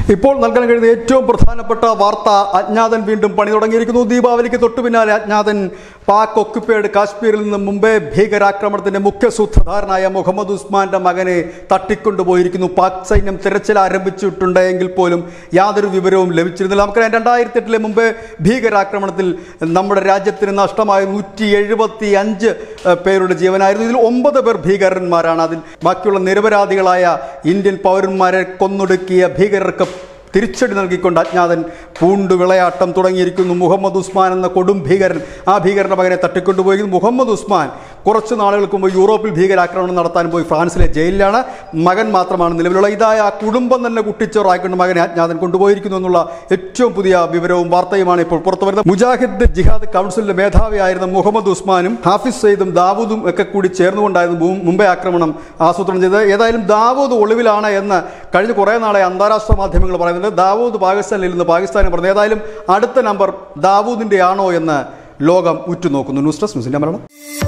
ഇപ്പോൾ നൽകാൻ കഴിയുന്ന ഏറ്റവും പ്രധാനപ്പെട്ട വാർത്ത അജ്ഞാതൻ വീണ്ടും പണി തുടങ്ങിയിരിക്കുന്നു ദീപാവലിക്ക് തൊട്ടു പിന്നാലെ അജ്ഞാതൻ പാക് ഒക്യുപ്പേഡ് കാശ്മീരിൽ നിന്ന് മുംബൈ ഭീകരാക്രമണത്തിന്റെ മുഖ്യ സൂത്രധാരനായ മുഹമ്മദ് ഉസ്മാന്റെ മകനെ തട്ടിക്കൊണ്ടുപോയിരിക്കുന്നു പാക് സൈന്യം തിരച്ചിൽ ആരംഭിച്ചിട്ടുണ്ടെങ്കിൽ പോലും യാതൊരു വിവരവും ലഭിച്ചിരുന്നില്ല നമുക്കറിയാം രണ്ടായിരത്തി എട്ടിലെ മുമ്പ് ഭീകരാക്രമണത്തിൽ നമ്മുടെ രാജ്യത്തിന് നഷ്ടമായ നൂറ്റി എഴുപത്തി അഞ്ച് പേരുടെ ജീവനായിരുന്നു ഇതിൽ ഒമ്പത് പേർ ഭീകരന്മാരാണ് അതിൽ ബാക്കിയുള്ള നിരപരാധികളായ ഇന്ത്യൻ പൗരന്മാരെ കൊന്നൊടുക്കിയ ഭീകരർക്ക് തിരിച്ചടി നൽകിക്കൊണ്ട് അജ്ഞാതൻ പൂണ്ടു വിളയാട്ടം തുടങ്ങിയിരിക്കുന്നു മുഹമ്മദ് ഉസ്മാൻ എന്ന കൊടും ഭീകരൻ ആ ഭീകരന്റെ മകനെ തട്ടിക്കൊണ്ടുപോയി മുഹമ്മദ് ഉസ്മാൻ കുറച്ച് നാളുകൾക്ക് മുമ്പ് യൂറോപ്പിൽ ഭീകരാക്രമണം നടത്താൻ പോയി ഫ്രാൻസിലെ ജയിലിലാണ് മകൻ മാത്രമാണ് നിലവിലുള്ള ഇതായ ആ കുടുംബം തന്നെ കുട്ടിച്ചോറായിക്കൊണ്ട് മകനെ അജ്ഞാതൻ കൊണ്ടുപോയിരിക്കുന്നു എന്നുള്ള ഏറ്റവും പുതിയ വിവരവും വാർത്തയുമാണ് ഇപ്പോൾ പുറത്തു വരുന്നത് മുജാഹിദ് ജിഹാദ് കൗൺസിലിന്റെ മേധാവിയായിരുന്ന മുഹമ്മദ് ഉസ്മാനും ഹാഫിസ് സെയ്ദും ദാവൂദും ഒക്കെ കൂടി ചേർന്നുകൊണ്ടായിരുന്നു മു- മുംബൈ ആക്രമണം ആസൂത്രണം ചെയ്തത് ഏതായാലും ദാവൂദ് ഒളിവിലാണ് എന്ന് കഴിഞ്ഞ കുറേ നാളെ അന്താരാഷ്ട്ര മാധ്യമങ്ങൾ പറയുന്നുണ്ട് ദാവൂദ് പാകിസ്ഥാനിൽ നിന്ന് പാകിസ്ഥാനെ പറഞ്ഞു ഏതായാലും അടുത്ത നമ്പർ ദാവൂദിന്റെ ആണോ എന്ന് ലോകം ഉറ്റുനോക്കുന്നു ന്യൂസ് ഡെസ്ക് ന്യൂസിന്റെ മരണം